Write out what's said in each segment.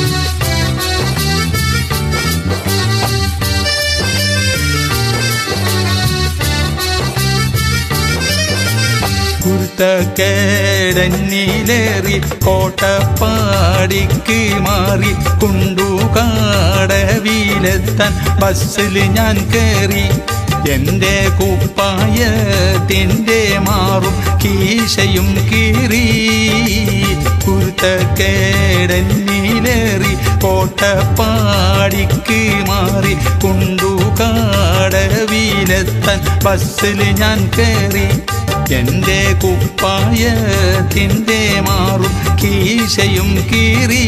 കുരുത്തക്കേടന്നിലേറി കോട്ടപ്പാടിക്ക് മാറി കുണ്ടുകാടവിലെത്താൻ ബസ്സിൽ ഞാൻ കയറി എന്റെ കുപ്പായത്തിൻ്റെ മാറും കീശയും കീറി കുരുത്തക്കേടന്നിലേറി കോട്ടപ്പാടിക്ക് മാറി കുണ്ടുകാടവിലെത്താൻ ബസ്സിൽ ഞാൻ കയറി എന്റെ കുപ്പായത്തിൻ്റെ മാറും കീശയും കീറി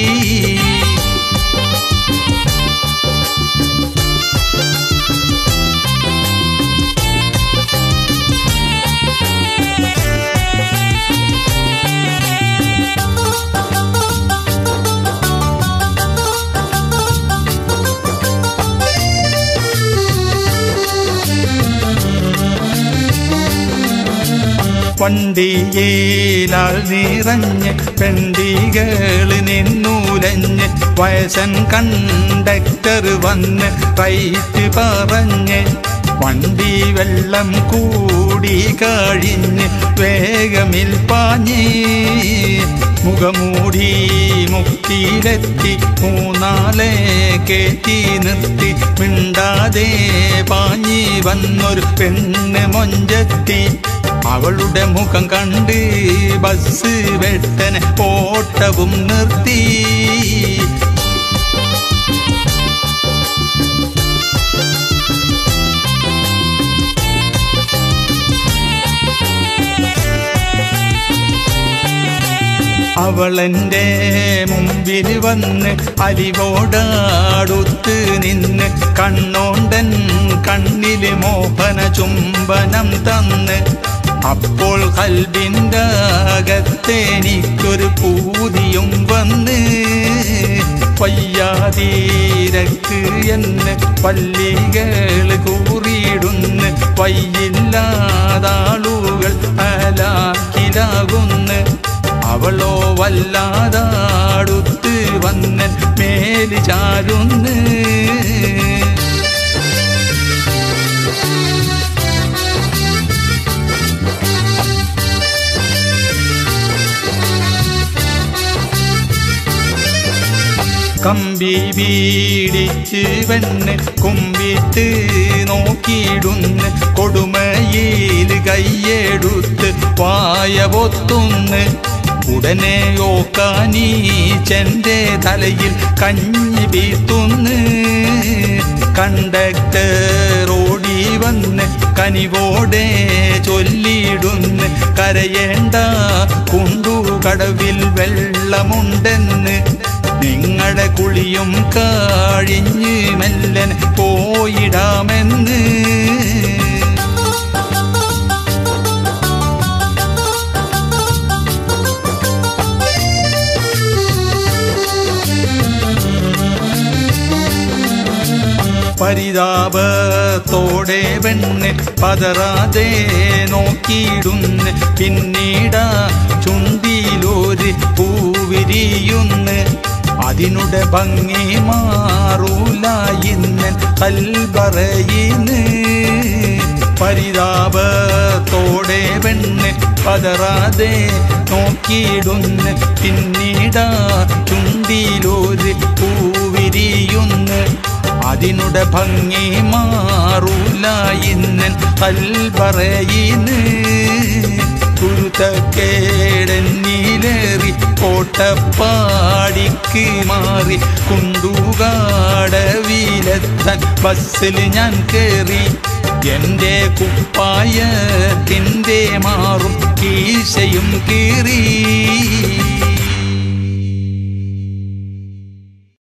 വണ്ടിയേലാൽ നിറഞ്ഞ് പെണ്ടികള് നിന്നൂലഞ്ഞ് വയസ്സൻ കണ്ടക്ടർ വന്ന് റൈറ്റ് പറഞ്ഞ് വണ്ടി വെള്ളം കൂടി കഴിഞ്ഞ് വേഗമിൽ പാഞ്ഞ് മുഖമൂടി മുക്കിലെത്തി മൂന്നാലെ കേറ്റി നിർത്തി മിണ്ടാതെ പാഞ്ഞി വന്നൊരു പെണ്ണ് മൊഞ്ചത്തി അവളുടെ മുഖം കണ്ട് ബസ് വെട്ടന് ഓട്ടവും നിർത്തി അവളെന്റെ മുമ്പിൽ വന്ന് അരിവോടാടുത്ത് നിന്ന് കണ്ണോണ്ടൻ കണ്ണില് മോഹന ചുംബനം തന്ന് അപ്പോൾ കൽബിൻ്റെ അകത്തെനിക്കൊരു പൂതിയും വന്ന് വയ്യാതീരക്ക് എന്ന് പല്ലികൾ കൂറിയിടുന്ന് വയ്യില്ലാതാളുകൾ അലാക്കിലാകുന്ന് അവളോ വല്ലാതാടുത്ത് വന്നൻ മേല് ചാരുന്ന് കമ്പി വീടിച്ച് വെണ്ണ് കുമ്പിട്ട് നോക്കിയിടുന്ന് കൊടുമയിൽ കയ്യെടുത്ത് വായ പൊത്തുന്ന് ഉടനെ ഓക്കാനീ ചെന്റെ തലയിൽ കഞ്ഞി വീത്തുന്ന് കണ്ടക്ടർ ഓടി വന്ന് കനിവോടെ ചൊല്ലിയിടുന്ന് കരയേണ്ട കുണ്ടുകടവിൽ വെള്ളമുണ്ടെന്ന് നിങ്ങളുടെ കുളിയും കാഴിഞ്ഞ് മെല്ലൻ പോയിടാമെന്ന് പരിതാപത്തോടെ വെണ്ണ് പതറാതെ നോക്കിയിടുന്ന് പിന്നീടാ ചുണ്ടിലൊരു പൂവിരിയുന്ന് അതിനുടെ ഭംഗി മാറൂല ഇന്ന് കൽബറയിന്ന് പരിതാപത്തോടെ വെണ്ണ് പതറാതെ നോക്കിയിടുന്ന് പിന്നീടാ ചുണ്ടിലൊരു പൂവിരിയുന്ന് അതിനുടെ ഭംഗി മാറൂല ഇന്ന് കൽബറയിന്ന് കുരുത്തക്കേടന്നിലേറി കോട്ടപ്പാടിക്ക് മാറി കുണ്ടുകാടവിലെത്താൻ ബസ്സിൽ ഞാൻ കയറി എന്റെ കുപ്പായത്തിൻ്റെ മാറും കീശയും കീറി